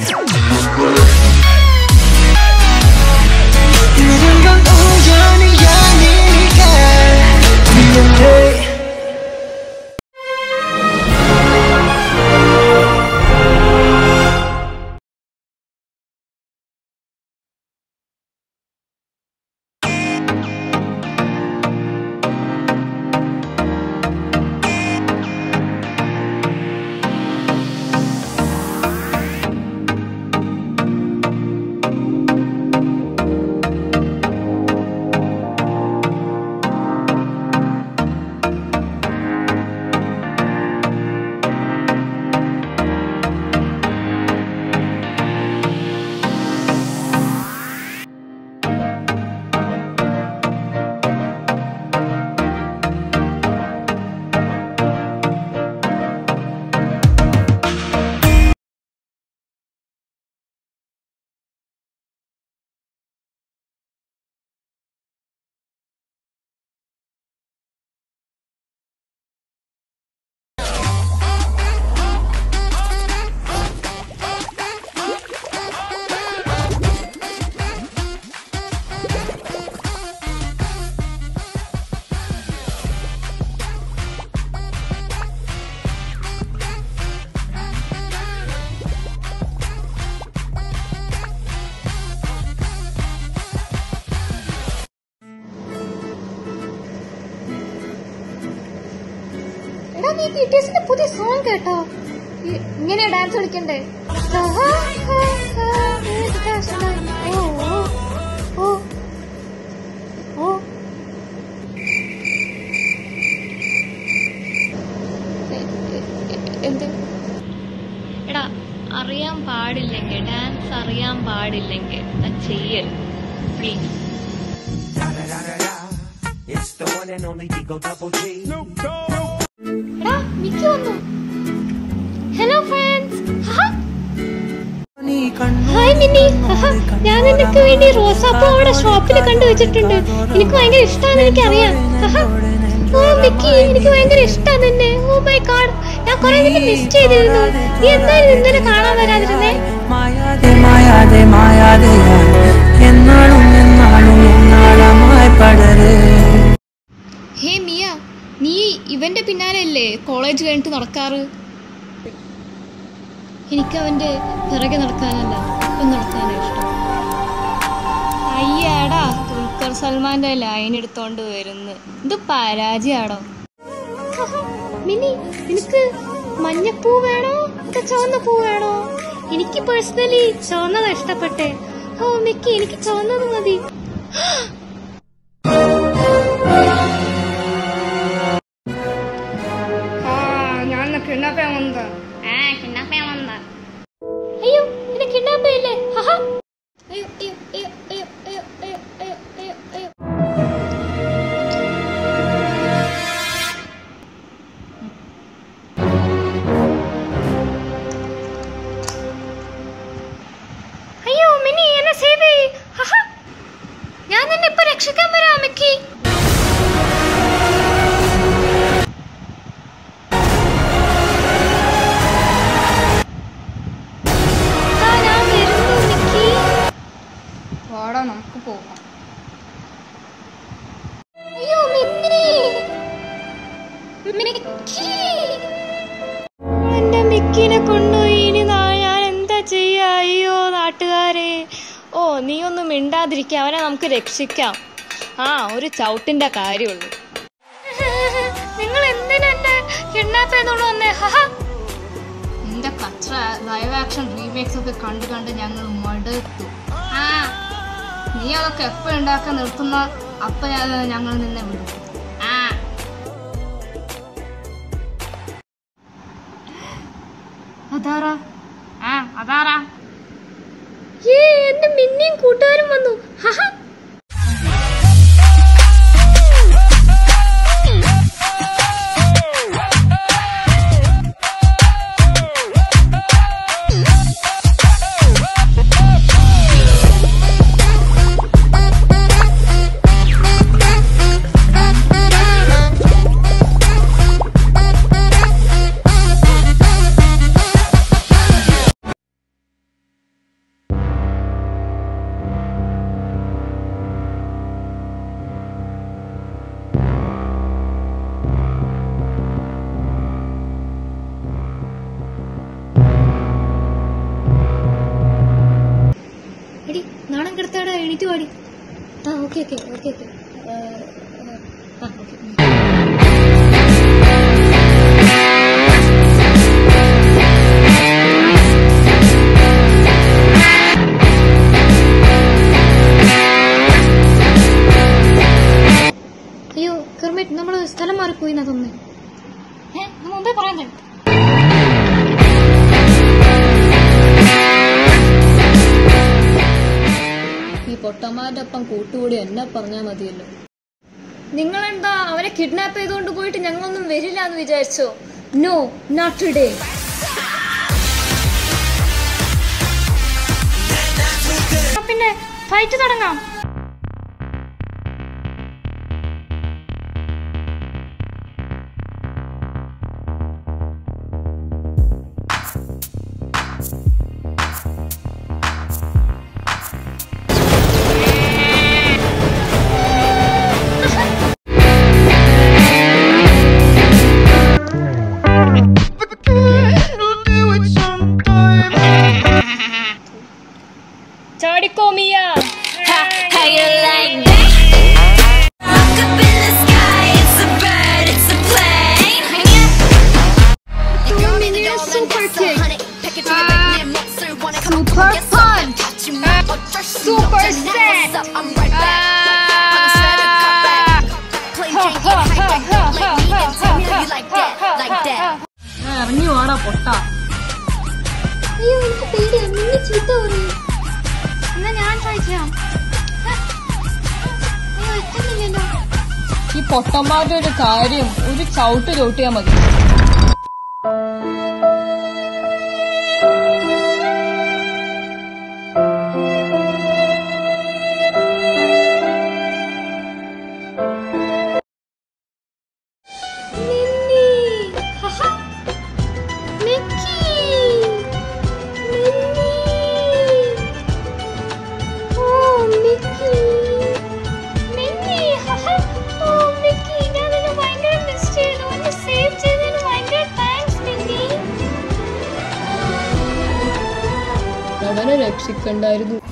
이런 건 우연이 아니니까 미안해 എടാ നീ B T എസിന്റെ പുതിയ സോങ് കേട്ടോ ഇ- ഇങ്ങനെയാ ഡാൻസ് കളിക്കണ്ടേ ഓ ഓ ഓ ഓ എ- എ- എ- എന്ത് എടാ അറിയാൻ പാടില്ലെങ്കിൽ ഡാൻസ് അറിയാൻ പാടില്ലെങ്കിൽ അത് ചെയ്യരുത് please It's the one and only Digo Double G. എടാ മിക്കി വന്നു ഹലോ ഫ്രണ്ട്സ് ഹായ് മിന്നി ഹഹ, ഞാൻ നിനക്ക് വേണ്ടി റോസാപ്പൂ അവിടെ ഷോപ്പിൽ കണ്ടു വെച്ചിട്ടുണ്ട് എനിക്ക് ഭയങ്കര ഇഷ്ടമാണെന്ന് എനിക്കറിയാം ഹഹ. ഓ മിക്കി എനിക്ക് ഭയങ്കര ഇഷ്ടമാണ് നിന്നെ ഓ മൈ ഗാഡ് ഞാൻ കുറെ നിന്നെ മിസ് ചെയ്തിരുന്നു നീ എന്തായാലും ഇന്നലെ കാണാൻ വരാതിരുന്നേ മായാതെ മായാതെ മായാതെ എന്നാളും എന്നാളും എന്നാളമായി പടരേ ഹേ മിയ നീ ഇവന്റെ പിന്നാലെ അല്ലേ കോളേജ് കഴിഞ്ഞിട്ട് നടക്കാറ് എനിക്ക് അവന്റെ പിറകെ നടക്കാനല്ല ഒപ്പം നടക്കാനാ ഇഷ്ടം അയ്യാടാ ദുൽഖർ സൽമാന്റെ ലൈൻ എടുത്തോണ്ട് വരുന്നു ഇത് പരാജയാടോ മിനി നിനക്ക് മഞ്ഞപ്പൂ വേണോ അതോ ചുവന്ന പൂ വേണോ എനിക്ക് പേഴ്സണലി ചുവന്നതാ ഇഷ്ടപ്പെട്ടെ ഓ മിക്കി എനിക്ക് ചുവന്നത് മതി ഞാൻ കിണ്ണപ്പയാൻ വന്നതാ ആ കിണ്ണപ്പയാ വന്ന അയ്യോ എന്നെ കിഡ്നാപ്പയല്ലേ ഹഹ അയ്യോ അയ്യോ അയ്യോ അയ്യോ അയ്യോ അയ്യോ അയ്യോ അയ്യോ അയ്യോ അയ്യോ മിനി എന്നെ സേവ് ചെയ്യ് ഹഹ ഞാൻ നിന്നെ ഇപ്പൊ രക്ഷിക്കാൻ വരാം മിക്കി ആ, ഞാൻ വരുന്നു മിക്കി വാടാ നമുക്ക് പോകാം അയ്യോ മിക്കി മിക്കി എന്റെ മിക്കിനെ കൊണ്ടുപോയി ഇനി നാ- ഞാൻ എന്താ ചെയ്യാ അയ്യോ നാട്ടുകാരെ ഓ നീ ഒന്നും മിണ്ടാതിരിക്കുക അവനെ നമുക്ക് രക്ഷിക്കാം ആ ഒരു ചവിട്ടിന്റെ കാര്യമുള്ളൂ നിങ്ങൾ എന്തിനാ എന്നെ കിഡ്നാപ്പ് ചെയ്തോണ്ട് വന്നേ ഹഹ എന്റെ കച്ച ലൈവ് ആക്ഷൻ റീമേക്സ് ഒക്കെ കണ്ട് കണ്ട് ഞങ്ങൾ മടുത്തു ആ നീ അതൊക്കെ എപ്പോ ഉണ്ടാക്കാൻ നിർത്തുന്ന അപ്പൊ ഞാൻ- ഞങ്ങൾ നിന്നെ വിടും ആ അതാറാ ആ അതാറാ ഏ എന്റെ മിന്നിയും കൂട്ടുകാരും വന്നു ഹഹ എണീറ്റ് പാടി ആ ഓക്കെ ഓക്കെ ഓക്കെ ഓക്കെ ആ ഓക്കെ അയ്യോ കെർമിറ്റ് നമ്മൾ സ്ഥലം മാറിപ്പോയി എന്നാ തോന്നുന്നേ ഏ ഇത് മുമ്പേ പറയാൻ ഈ പൊട്ടന്മാരുടെ ഒപ്പം കൂട്ടുകൂടി എന്നെ പറഞ്ഞാൽ മതിയല്ലോ നിങ്ങളെന്താ അവനെ കിഡ്നാപ്പ് ചെയ്തുകൊണ്ട് പോയിട്ട് ഞങ്ങളൊന്നും വരില്ല എന്ന് വിചാരിച്ചോ നോ നോട്ട് ടുഡേ പിന്നെ ഫൈറ്റ് തുടങ്ങാം ചാടിക്കോ Mia super kick Super punch. Super set. ഇറങ്ങി വാടാ പൊട്ട അയ്യോ എനിക്ക് പേടിയാ നിന്നെ ചീത്ത പറയും എന്നാ ഞാൻ ട്രൈ ചെയ്യാം അയ്യോ എത്തുന്നില്ലല്ലോ ഈ പൊട്ടന്മാരുടെ ഒരു കാര്യം ഒരു ചവിട്ട് ചവിട്ടിയാ മതി മിന്നി ഹഹ മിക്കി മിന്നി ഓ മിക്കി മിന്നി ഹഹ ഓ മിക്കി ഞാൻ നിന്നെ ഭയങ്കര മിസ് ചെയ്തു എന്നെ സേവ് ചെയ്തതിന് ഭയങ്കര താങ്ക്സ് മിന്നി നടനെ രക്ഷിക്കണ്ടായിരുന്നു